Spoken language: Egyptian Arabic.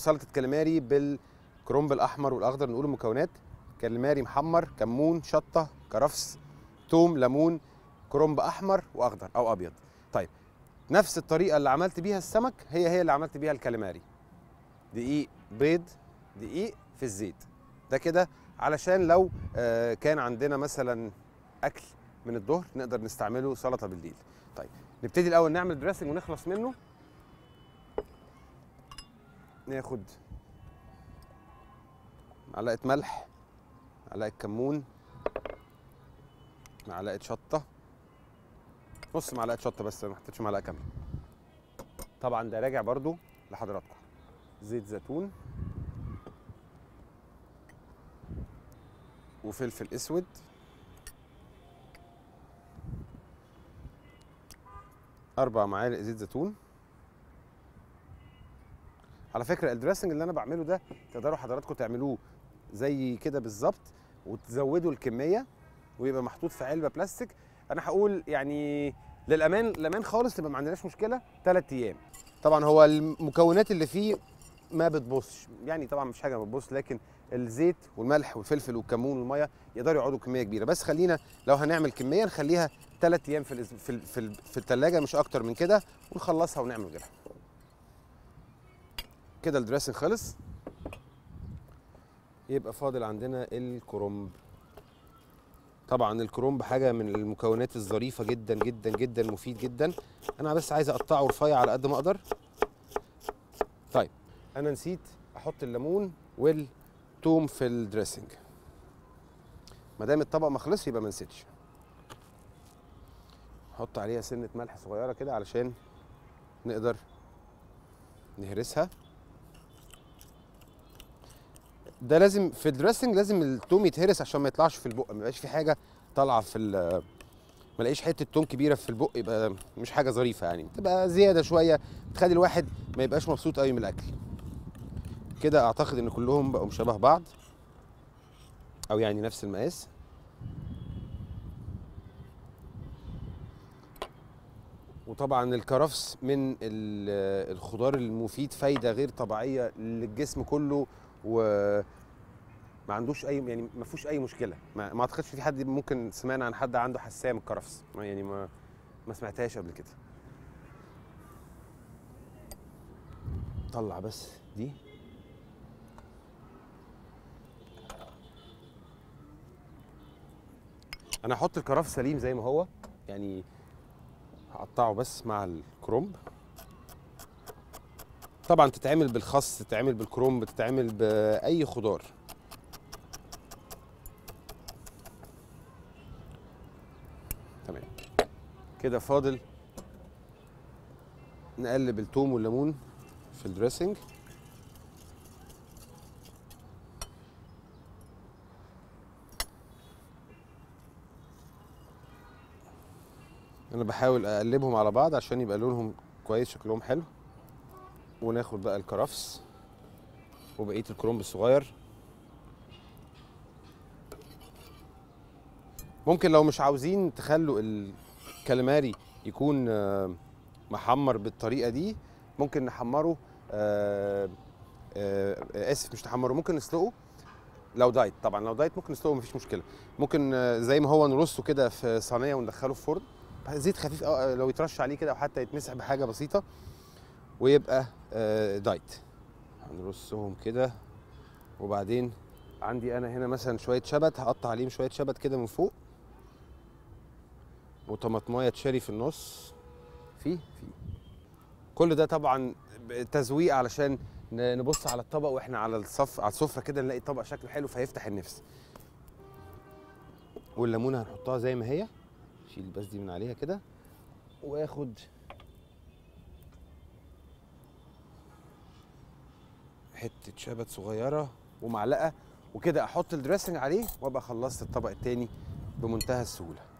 سلطه كاليماري بالكرنب الاحمر والاخضر نقول المكونات كاليماري محمر كمون شطه كرفس توم ليمون كرنب احمر واخضر او ابيض طيب نفس الطريقه اللي عملت بيها السمك هي هي اللي عملت بيها الكاليماري دقيق بيض دقيق في الزيت ده كده علشان لو آه، كان عندنا مثلا اكل من الظهر نقدر نستعمله سلطه بالليل طيب نبتدي الاول نعمل دريسنج ونخلص منه ناخد معلقه ملح معلقه كمون معلقه شطه نص معلقه شطه بس ما حطيتش معلقه كامله طبعا ده راجع برضو لحضراتكم زيت زيتون وفلفل اسود اربع معالق زيت زيتون على فكره الدريسنج اللي انا بعمله ده تقدروا حضراتكم تعملوه زي كده بالظبط وتزودوا الكميه ويبقى محطوط في علبه بلاستيك انا هقول يعني للامان الامان خالص يبقى ما عندناش مشكله ثلاث ايام طبعا هو المكونات اللي فيه ما بتبصش يعني طبعا مش حاجه بتبص لكن الزيت والملح والفلفل والكمون والميه يقدروا يقعدوا كميه كبيره بس خلينا لو هنعمل كميه نخليها ثلاث ايام في الأس- في ال- في, ال- في الثلاجه مش اكتر من كده ونخلصها ونعمل غيرها كده الدريسنج خلص يبقى فاضل عندنا الكرنب طبعا الكرنب حاجه من المكونات الظريفه جدا جدا جدا مفيد جدا انا بس عايز اقطعه رفيع على قد ما اقدر طيب انا نسيت احط الليمون والثوم في الدريسنج ما دام الطبق ما خلصش يبقى ما نسيتش احط عليها سنه ملح صغيره كده علشان نقدر نهرسها ده لازم في الدريسنج لازم التوم يتهرس عشان ما يطلعش في البق ما يبقاش في حاجه طالعه في ال- ما الاقيش حته توم كبيره في البق يبقى مش حاجه ظريفه يعني تبقى زياده شويه تخلي الواحد ما يبقاش مبسوط قوي من الاكل كده اعتقد ان كلهم بقوا شبه بعض او يعني نفس المقاس وطبعا الكرفس من ال- الخضار المفيد فايده غير طبيعيه للجسم كله و ما عندوش اي يعني ما فيهوش اي مشكله ما, ما اعتقدش في حد ممكن سمعنا عن حد عنده حساسيه من الكرفس ما يعني ما ما سمعتهاش قبل كده طلع بس دي انا هحط الكرفس سليم زي ما هو يعني هقطعه بس مع الكرنب طبعا تتعمل بالخس تتعمل بالكرنب تتعمل باي خضار تمام كده فاضل نقلب الثوم والليمون في الدريسنج انا بحاول اقلبهم على بعض عشان يبقى لونهم كويس شكلهم حلو وناخد بقى الكرفس وبقيه الكرنب الصغير ممكن لو مش عاوزين تخلوا الكاليماري يكون آه، محمر بالطريقه دي ممكن نحمره آه، آه، اسف مش نحمره ممكن نسلقه لو دايت طبعا لو دايت ممكن نسلقه مفيش مشكله ممكن آه، زي ما هو نرصه كده في صينيه وندخله في فرن زيت خفيف أو لو يترش عليه كده او حتى يتمسح بحاجه بسيطه ويبقى آه، دايت هنرصهم كده وبعدين عندي انا هنا مثلا شويه شبت هقطع عليهم شويه شبت كده من فوق وطماطمايه تشاري في النص في في كل ده طبعا تزويق علشان ن- نبص على الطبق واحنا على الصف على السفره كده نلاقي الطبق شكله حلو فيفتح النفس والليمونه هنحطها زي ما هي شيل بس دي من عليها كده واخد حته شبت صغيره ومعلقه وكده احط الدريسنج عليه وابقى خلصت الطبق التاني بمنتهى السهوله